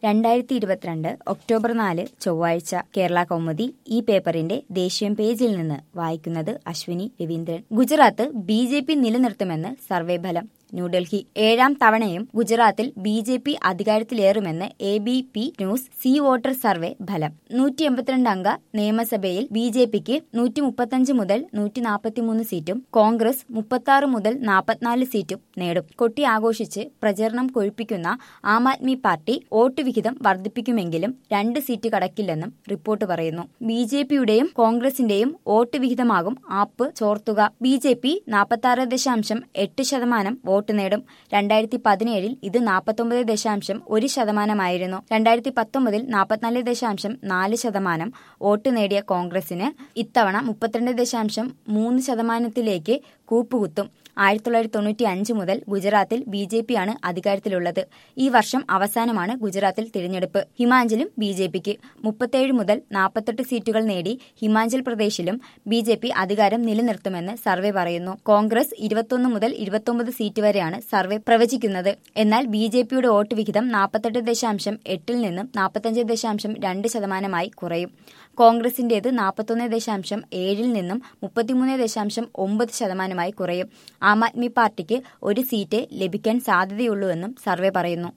രണ്ടായിരത്തി ഇരുപത്തിരണ്ട് ഒക്ടോബർ നാല് ചൊവ്വാഴ്ച കേരള കൗമുദി ഈ പേപ്പറിന്റെ ദേശീയ പേജിൽ നിന്ന് വായിക്കുന്നത് Ashwini Raveendran Gujarat B J P നിലനിർത്തുമെന്ന് സർവേ ഫലം ന്യൂഡൽഹി ഏഴാം തവണയും ഗുജറാത്തിൽ ബി ജെ പി അധികാരത്തിലേറുമെന്ന് A B P news C voter survey ഫലം നൂറ്റി എൺപത്തിരണ്ട് അംഗ നിയമസഭയിൽ ബി ജെ പിക്ക് നൂറ്റി മുപ്പത്തഞ്ച് മുതൽ നൂറ്റി നാൽപ്പത്തിമൂന്ന് സീറ്റും കോൺഗ്രസ് മുപ്പത്തി മുതൽ നാൽപ്പത്തിനാല് സീറ്റും നേടും കൊട്ടി ആഘോഷിച്ച് പ്രചരണം കൊഴുപ്പിക്കുന്ന ആം ആദ്മി പാർട്ടി വോട്ട് വിഹിതം വർദ്ധിപ്പിക്കുമെങ്കിലും രണ്ട് സീറ്റ് കടക്കില്ലെന്നും റിപ്പോർട്ട് പറയുന്നു ബി ജെ പിയുടെയും കോൺഗ്രസിന്റെയും വോട്ട് വിഹിതമാകും ആപ്പ് ചോർത്തുക ബി ജെ പി നാൽപ്പത്തി ദശാംശം എട്ട് ശതമാനം വോട്ട് നേടും രണ്ടായിരത്തി പതിനേഴിൽ ഇത് നാൽപ്പത്തൊമ്പത് ദശാംശം ഒരു ശതമാനമായിരുന്നു രണ്ടായിരത്തി പത്തൊമ്പതിൽ നാൽപ്പത്തിനാല് ദശാംശം നാല് ശതമാനം വോട്ട് നേടിയ കോൺഗ്രസിന് ഇത്തവണ മുപ്പത്തിരണ്ട് ദശാംശം മൂന്ന് ശതമാനത്തിലേക്ക് കൂപ്പുകുത്തും ആയിരത്തി തൊള്ളായിരത്തി തൊണ്ണൂറ്റി അഞ്ച് മുതൽ ഗുജറാത്തിൽ ബി ജെ പിയാണ് അധികാരത്തിലുള്ളത് ഈ വർഷം അവസാനമാണ് ഗുജറാത്തിൽ തിരഞ്ഞെടുപ്പ് ഹിമാചലും ബി ജെ പിക്ക് മുപ്പത്തേഴ് മുതൽ നാൽപ്പത്തെട്ട് സീറ്റുകൾ നേടി ഹിമാചൽ പ്രദേശിലും ബി ജെ പി അധികാരം നിലനിർത്തുമെന്ന് സർവേ പറയുന്നു കോൺഗ്രസ് ഇരുപത്തൊന്ന് മുതൽ ഇരുപത്തൊമ്പത് സീറ്റ് വരെയാണ് സർവേ പ്രവചിക്കുന്നത് എന്നാൽ ബി ജെ പിയുടെ വോട്ട് വിഹിതം നാൽപ്പത്തെട്ട് ദശാംശം എട്ടിൽ നിന്നും നാൽപ്പത്തഞ്ച് ദശാംശം രണ്ട് ശതമാനമായി കുറയും കോൺഗ്രസിന്റേത് നാൽപ്പത്തൊന്ന് ദശാംശം ഏഴിൽ നിന്നും മുപ്പത്തിമൂന്ന് ദശാംശം ഒമ്പത് ശതമാനമായി കുറയും ആം ആദ്മി പാർട്ടിക്ക് ഒരു സീറ്റ് ലഭിക്കാൻ സാധ്യതയുള്ളൂവെന്നും സർവേ പറയുന്നു